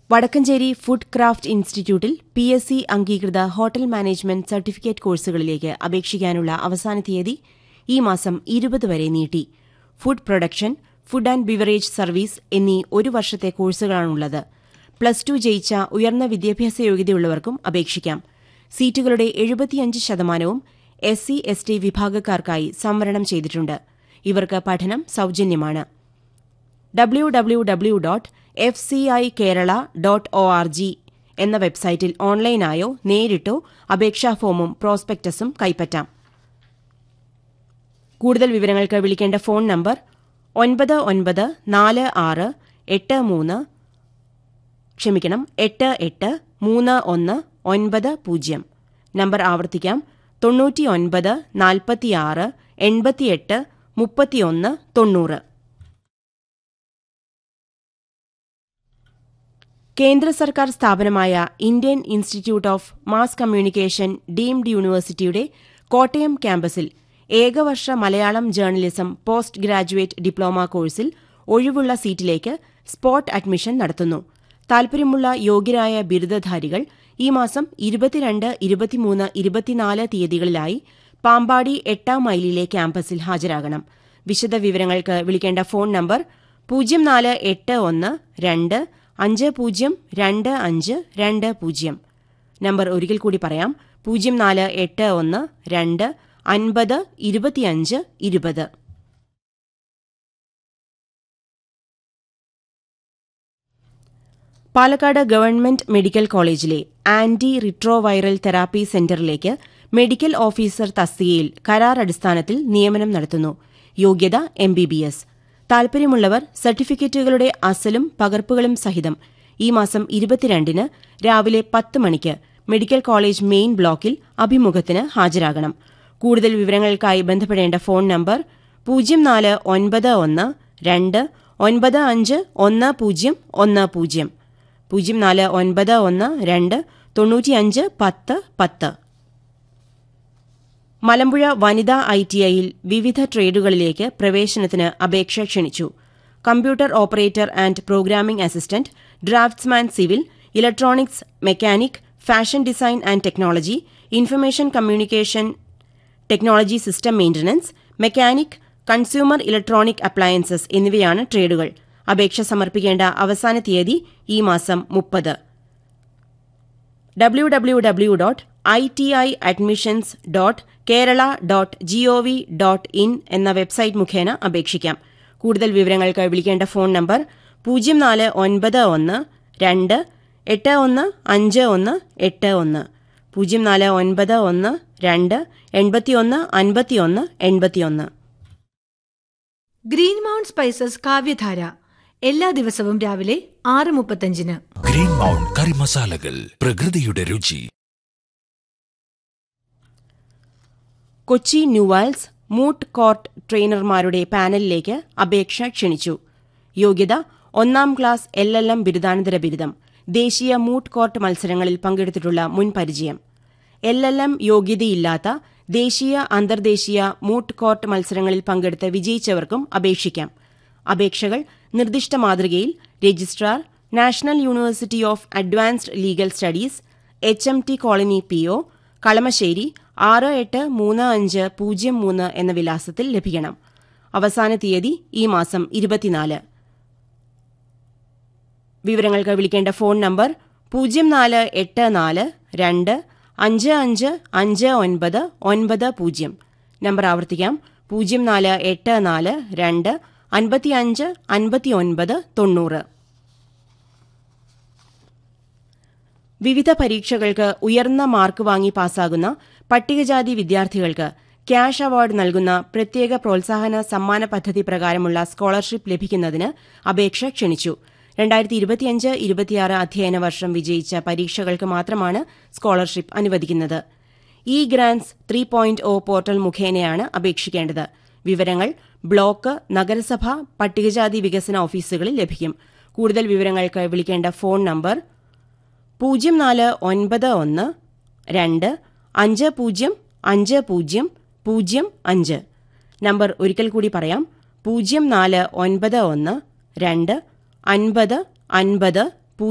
Vadakkanchery food craft ഇൻസ്റ്റിറ്റ്യൂട്ടിൽ P S C അംഗീകൃത hotel management certificate കോഴ്സുകളിലേക്ക് അപേക്ഷിക്കാനുള്ള അവസാന തീയതി ഈ മാസം ഇരുപത് വരെ നീട്ടി food production food and beverage service എന്നീ ഒരു വർഷത്തെ കോഴ്സുകളാണുള്ളത് പ്ലസ് ടു ജയിച്ച ഉയർന്ന വിദ്യാഭ്യാസ യോഗ്യതയുള്ളവർക്കും അപേക്ഷിക്കാം സീറ്റുകളുടെ എഴുപത്തിയഞ്ച് ശതമാനവും എസ് സി എസ് ടി വിഭാഗക്കാർക്കായി സംവരണം ചെയ്തിട്ടുണ്ട് ഇവർക്ക് പഠനം സൌജന്യമാണ് W W W dot F C I Kerala dot O R G എന്ന വെബ്സൈറ്റിൽ ഓൺലൈനായോ നേരിട്ടോ അപേക്ഷാ ഫോമും പ്രോസ്പെക്ടസും കൈപ്പറ്റാം കൂടുതൽ വിവരങ്ങൾക്ക് വിളിക്കേണ്ട ഫോൺ നമ്പർ ഒൻപത് ഒൻപത് നാല് ആറ് എട്ട് മൂന്ന് ക്ഷമിക്കണം എട്ട് എട്ട് മൂന്ന് ഒന്ന് ഒൻപത് പൂജ്യം നമ്പർ ആവർത്തിക്കാം തൊണ്ണൂറ്റി ഒൻപത് നാൽപ്പത്തിയാറ് എൺപത്തിയെട്ട് മുപ്പത്തിയൊന്ന് തൊണ്ണൂറ് കേന്ദ്ര സർക്കാർ സ്ഥാപനമായ Indian institute of mass communication deemed യൂണിവേഴ്സിറ്റിയുടെ കോട്ടയം ക്യാമ്പസിൽ ഏകവർഷ Malayalam journalism post graduate diploma കോഴ്സിൽ ഒഴിവുള്ള സീറ്റിലേക്ക് സ്പോട്ട് അഡ്മിഷൻ നടത്തുന്നു താൽപര്യമുള്ള യോഗ്യരായ ബിരുദധാരികൾ ഈ മാസം ഇരുപത്തിരണ്ട് ഇരുപത്തിമൂന്ന് ഇരുപത്തിനാല് തീയതികളിലായി പാമ്പാടി എട്ടാം മൈലിലെ ക്യാമ്പസിൽ ഹാജരാകണം വിശദ വിവരങ്ങൾക്ക് വിളിക്കേണ്ട ഫോൺ നമ്പർ പൂജ്യം നാല് എട്ട് ഒന്ന് രണ്ട് അഞ്ച് പൂജ്യം രണ്ട് അഞ്ച് രണ്ട് പൂജ്യം നമ്പർ ഒരിക്കൽ കൂടി പറയാം പൂജ്യം നാല് എട്ട് ഒന്ന് രണ്ട് അൻപത് ഇരുപത്തിയഞ്ച് ഇരുപത് പാലക്കാട് ഗവൺമെന്റ് മെഡിക്കൽ കോളേജിലെ ആന്റി റിട്രോവൈറൽ തെറാപ്പി സെന്ററിലേക്ക് മെഡിക്കൽ ഓഫീസർ തസ്തികയിൽ കരാർ അടിസ്ഥാനത്തിൽ നിയമനം നടത്തുന്നു യോഗ്യത എംബിബിഎസ് താൽപര്യമുള്ളവർ സർട്ടിഫിക്കറ്റുകളുടെ അസലും പകർപ്പുകളും സഹിതം ഈ മാസം ഇരുപത്തിരണ്ടിന് രാവിലെ പത്ത് മണിക്ക് മെഡിക്കൽ കോളേജ് മെയിൻ ബ്ലോക്കിൽ അഭിമുഖത്തിന് ഹാജരാകണം കൂടുതൽ വിവരങ്ങൾക്കായി ബന്ധപ്പെടേണ്ട ഫോൺ നമ്പർ പൂജ്യം നാല് ഒൻപത് ഒന്ന് രണ്ട് ഒൻപത് അഞ്ച് ഒന്ന് പൂജ്യം ഒന്ന് പൂജ്യം പൂജ്യം നാല് ഒൻപത് ഒന്ന് രണ്ട് തൊണ്ണൂറ്റിയഞ്ച് പത്ത് പത്ത് മലമ്പുഴ വനിതാ ഐ ടി ഐയിൽ വിവിധ ട്രേഡുകളിലേക്ക് പ്രവേശനത്തിന് അപേക്ഷ ക്ഷണിച്ചു computer operator and programming assistant draftsman civil electronics mechanic fashion design and technology information communication technology system maintenance mechanic consumer electronic appliances എന്നിവയാണ് ട്രേഡുകൾ അപേക്ഷ സമർപ്പിക്കേണ്ട അവസാന തീയതി ഈ മാസം മുപ്പത് W W W dot I T I admissions dot Kerala dot G O V dot in എന്ന വെബ്സൈറ്റ് മുഖേന അപേക്ഷിക്കാം കൂടുതൽ വിവരങ്ങൾക്ക് വിളിക്കേണ്ട ഫോൺ നമ്പർ പൂജ്യം നാല് ഒൻപത് ഒന്ന് രണ്ട് എട്ട് ഒന്ന് അഞ്ച് ഒന്ന് എട്ട് ഒന്ന് പൂജ്യം നാല് ഒൻപത് ഒന്ന് രണ്ട് എൺപത്തിയൊന്ന് അൻപത്തിയൊന്ന് എൺപത്തിയൊന്ന് ഗ്രീൻ മൗണ്ട് സ്പൈസസ് കാവ്യധാര എല്ലാ ദിവസവും രാവിലെ ആറ് മുപ്പത്തഞ്ചിന് ഗ്രീൻ മൗണ്ട് കറി മസാലകൾ പ്രകൃതിയുടെ രുചി കൊച്ചി ന്യൂവാൽസ് മൂട്ട് കോർട്ട് ട്രെയിനർമാരുടെ പാനലിലേക്ക് അപേക്ഷ ക്ഷണിച്ചു യോഗ്യത ഒന്നാം ക്ലാസ് എൽ എൽ എം ബിരുദാനന്തര ബിരുദം ദേശീയ മൂട്ട് കോർട്ട് മത്സരങ്ങളിൽ പങ്കെടുത്തിട്ടുള്ള മുൻ പരിചയം എൽ എൽ എം യോഗ്യതയില്ലാത്ത ദേശീയ അന്തർദേശീയ മൂട്ട് കോർട്ട് മത്സരങ്ങളിൽ പങ്കെടുത്ത് വിജയിച്ചവർക്കും അപേക്ഷിക്കാം അപേക്ഷകൾ നിർദ്ദിഷ്ട മാതൃകയിൽ registrar national university of advanced legal studies H M T colony P O Kalamassery ആറ് എട്ട് മൂന്ന് അഞ്ച് പൂജ്യം മൂന്ന് എന്ന വിലാസത്തിൽ ലഭിക്കണം അവസാന തീയതി ഈ മാസം ഇരുപത്തിനാല് വിവരങ്ങൾക്ക് വിളിക്കേണ്ട ഫോൺ നമ്പർ പൂജ്യം നാല് എട്ട് നാല് രണ്ട് അഞ്ച് അഞ്ച് അഞ്ച് ഒൻപത് ഒൻപത് പൂജ്യം നമ്പർ ആവർത്തിക്കാം പൂജ്യം നാല് എട്ട് നാല് രണ്ട് അൻപത്തിയഞ്ച് അൻപത്തിയൊൻപത് തൊണ്ണൂറ് വിവിധ പരീക്ഷകൾക്ക് ഉയർന്ന മാർക്ക് വാങ്ങി പാസ്സാകുന്ന പട്ടികജാതി വിദ്യാർത്ഥികൾക്ക് ക്യാഷ് അവാർഡ് നൽകുന്ന പ്രത്യേക പ്രോത്സാഹന സമ്മാന പദ്ധതി പ്രകാരമുള്ള സ്കോളർഷിപ്പ് ലഭിക്കുന്നതിന് അപേക്ഷ ക്ഷണിച്ചു രണ്ടായിരത്തി ഇരുപത്തിയഞ്ച് ഇരുപത്തിയാറ് അധ്യയന വർഷം വിജയിച്ച പരീക്ഷകൾക്ക് മാത്രമാണ് സ്കോളർഷിപ്പ് അനുവദിക്കുന്നത് e grants three point O portal മുഖേനയാണ് അപേക്ഷിക്കേണ്ടത് വിവരങ്ങൾ ബ്ലോക്ക് നഗരസഭ പട്ടികജാതി വികസന ഓഫീസുകളിൽ ലഭിക്കും കൂടുതൽ വിവരങ്ങൾക്ക് വിളിക്കേണ്ട ഫോൺ നമ്പർ പൂജ്യം നാല് ഒൻപത് ഒന്ന് രണ്ട് അഞ്ച് പൂജ്യം അഞ്ച് പൂജ്യം പൂജ്യം അഞ്ച് നമ്പർ ഒരിക്കൽ കൂടി പറയാം പൂജ്യം നാല് ഒൻപത് ഒന്ന് രണ്ട് അൻപത് അൻപത്